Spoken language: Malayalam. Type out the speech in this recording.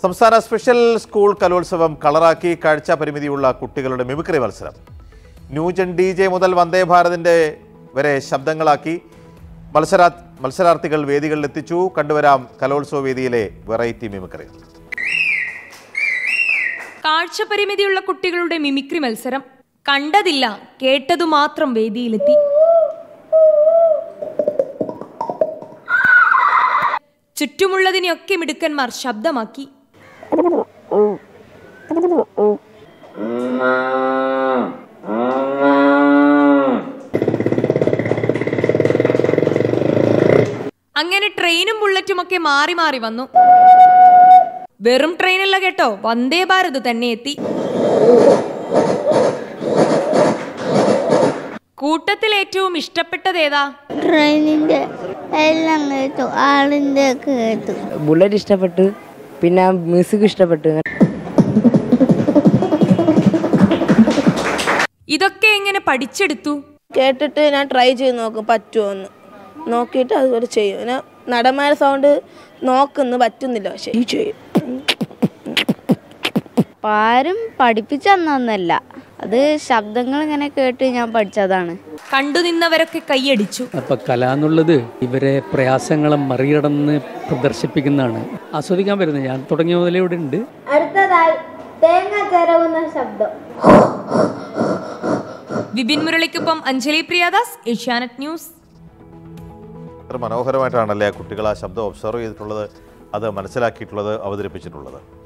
സംസ്ഥാന സ്പെഷ്യൽ സ്കൂൾ കലോത്സവം കളറാക്കി കാഴ്ച പരിമിതിയുള്ള കുട്ടികളുടെ മിമിക്രി മത്സരം ന്യൂജൻ ഡി ജെ മുതൽ വന്ദേ ഭാരതിൻ്റെ വരെ ശബ്ദങ്ങളാക്കി മത്സരാ മത്സരാർത്ഥികൾ വേദികളിൽ എത്തിച്ചു കണ്ടുവരാം കലോത്സവ വേദിയിലെ വെറൈറ്റി മിമിക്രി കാഴ്ചപരിമിതിയുള്ള കുട്ടികളുടെ മിമിക്രി മത്സരം കണ്ടതില്ല കേട്ടതു മാത്രം വേദിയിലെത്തി ചുറ്റുമുള്ളതിനെയൊക്കെ മിടുക്കന്മാർ ശബ്ദമാക്കി അങ്ങനെ ട്രെയിനും ബുള്ളറ്റും ഒക്കെ മാറി മാറി വന്നു വെറും ട്രെയിനല്ല കേട്ടോ വന്ദേ ഭാരത് തന്നെ എത്തി കൂട്ടത്തിൽ ഏറ്റവും ഇഷ്ടപ്പെട്ടത് ഏതാ ട്രെയിനിന്റെ എല്ലാം കേട്ടു ആളിന്റെ ഒക്കെ കേട്ടു ബുള്ളറ്റ് ഇഷ്ടപ്പെട്ടു പിന്നെ മ്യൂസിക് ഇഷ്ടപ്പെട്ടു ഇതൊക്കെ എങ്ങനെ പഠിച്ചെടുത്തു കേട്ടിട്ട് ഞാൻ ട്രൈ ചെയ്ത് നോക്കും പറ്റുമോന്ന് നോക്കിയിട്ട് അതുപോലെ ചെയ്യും പിന്നെ നടന്മാരുടെ സൗണ്ട് നോക്കുന്നു പറ്റുന്നില്ല പക്ഷേ ഈ ചെയ്യും ആരും പഠിപ്പിച്ചു തന്നൊന്നല്ല അത് ശബ്ദങ്ങൾ ഇങ്ങനെ കേട്ട് ഞാൻ പഠിച്ചതാണ് കണ്ടു നിന്നവരൊക്കെ കൈയടിച്ചു അപ്പം കല എന്നുള്ളത് ഇവരെ പ്രയാസങ്ങളെ മറികടന്ന് പ്രദർശിപ്പിക്കുന്നതാണ് ആസ്വദിക്കാൻ വരുന്നത് ഞാൻ തുടങ്ങിയ മുതലേ ഇവിടെ ഉണ്ട് അടുത്തതായി തേങ്ങ ചിരവുന്ന ശബ്ദം വിപിൻ മുരളിക്കൊപ്പം അഞ്ജലി പ്രിയാദാസ് ഏഷ്യാനെറ്റ് ന്യൂസ് എത്ര മനോഹരമായിട്ടാണല്ലേ ആ കുട്ടികൾ ആ ശബ്ദം ഒബ്സർവ് ചെയ്തിട്ടുള്ളത് അത് മനസ്സിലാക്കിയിട്ടുള്ളത് അവതരിപ്പിച്ചിട്ടുള്ളത്